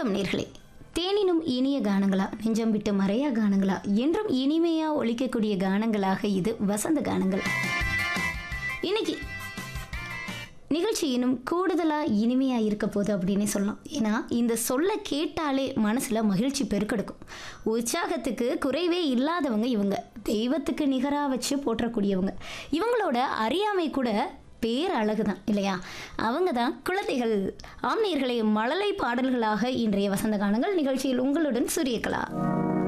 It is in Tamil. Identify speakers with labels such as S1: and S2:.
S1: வணக்கம் நேர்களே தேனினும் இனிய கானங்களா நெஞ்சம் விட்டு மறையா கானங்களா என்றும் இனிமையா ஒலிக்கக்கூடிய கானங்களாக இது வசந்த கானங்கள் இன்னைக்கு நிகழ்ச்சி இன்னும் கூடுதலாக இனிமையாக இருக்க போகுது அப்படின்னே சொல்லலாம் ஏன்னா இந்த சொல்ல கேட்டாலே மனசில் மகிழ்ச்சி பெருக்கெடுக்கும் உற்சாகத்துக்கு குறைவே இல்லாதவங்க இவங்க தெய்வத்துக்கு நிகராக வச்சு போற்றக்கூடியவங்க இவங்களோட அறியாமை கூட பேர் அழகு தான் இல்லையா அவங்க தான் குழந்தைகள் ஆம்நேயர்களை மழலை பாடல்களாக இன்றைய வசந்த காலங்கள் நிகழ்ச்சியில் உங்களுடன் சூரியகலா